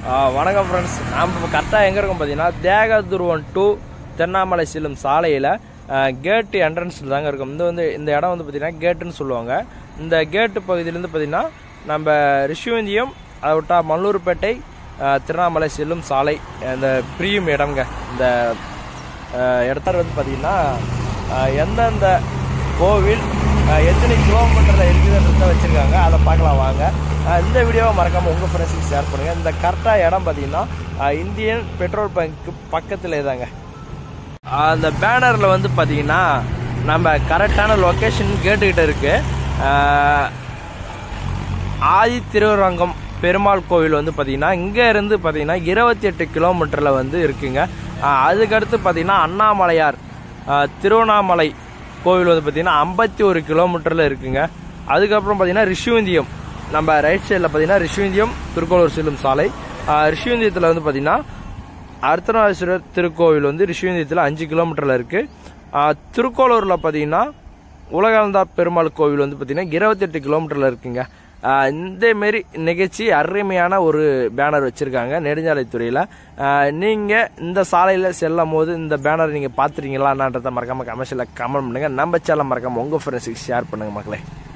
ஆ, வணக்கம் ஃப்ரெண்ட்ஸ் நாம் இப்போ கரெக்டாக எங்கே இருக்கோம் பார்த்தீங்கன்னா தேகதுருவன் டு தென்னாமலை செல்லும் சாலையில் கேட்டு என்ட்ரன்ஸில் தாங்க இருக்கும் இந்த வந்து இந்த இடம் வந்து பார்த்தீங்கன்னா கேட்டுன்னு சொல்லுவாங்க இந்த கேட்டு பகுதியிலேருந்து பார்த்தீங்கன்னா நம்ம ரிஷுவந்தியம் அதை விட்டா மல்லூர்பேட்டை ஆ, திருவண்ணாமலை செல்லும் சாலை இந்த பிரியும் இடம்ங்க இந்த ஆ, இடத்துல வந்து பார்த்தீங்கன்னா ஆ, எந்தெந்த கோவில் ஆ, எத்தனை கிலோமீட்டரில் இருக்குதுன்றத வச்சுருக்காங்க அதை பார்க்கலாம் வாங்க ஆ, இந்த வீடியோவை மறக்காமல் உங்கள் ஃப்ரெண்ட்ஸுக்கு ஷேர் பண்ணுங்கள் இந்த கரெக்டாக இடம் பார்த்தீங்கன்னா ஆ, இந்தியன் பெட்ரோல் பங்க்கு பக்கத்தில் தாங்க அந்த பேனரில் வந்து பார்த்தீங்கன்னா நம்ம கரெக்டான லொக்கேஷன் கேட்டுக்கிட்ட இருக்கு ஆ, ஆதி திருவரங்கம் பெருமாள் கோவில் வந்து பார்த்தீங்கன்னா இங்கே இருந்து பார்த்தீங்கன்னா இருபத்தி எட்டு கிலோமீட்டரில் வந்து இருக்குங்க ஆஹ் அதுக்கடுத்து பார்த்தீங்கன்னா அண்ணாமலையார் ஆஹ் திருவண்ணாமலை கோவில் வந்து பார்த்தீங்கன்னா ஐம்பத்தி ஒரு கிலோமீட்டரில் இருக்குங்க அதுக்கப்புறம் பார்த்தீங்கன்னா ரிஷுவந்தியம் நம்ம ரைட் சைடில் பார்த்தீங்கன்னா ரிஷுவந்தியம் திருக்கோளூர் செல்லும் சாலை ஆஹ் ரிஷுவந்தியத்தில் வந்து பார்த்தீங்கன்னா அர்த்தநாதீஸ்வரர் திருக்கோவில் வந்து ரிஷிவந்தியத்தில் அஞ்சு கிலோமீட்டரில் இருக்குது திருக்கோளூரில் பார்த்தீங்கன்னா உலகளந்தா பெருமாள் கோவில் வந்து பார்த்தீங்கன்னா இருபத்தெட்டு கிலோமீட்டரில் இருக்குங்க ஆஹ் இந்த மாரி நிகழ்ச்சி அருமையான ஒரு பேனர் வச்சுருக்காங்க நெடுஞ்சாலைத்துறையில் நீங்கள் இந்த சாலையில் செல்லும் போது இந்த பேனர் நீங்கள் பார்த்துறீங்களான்றதை மறக்காமல் கமர்ஷியலில் கமெண்ட் பண்ணுங்கள் நம்ம சேனல் மறக்காமல் உங்கள் ஃப்ரெண்ட்ஸுக்கு ஷேர் பண்ணுங்கள் மக்களே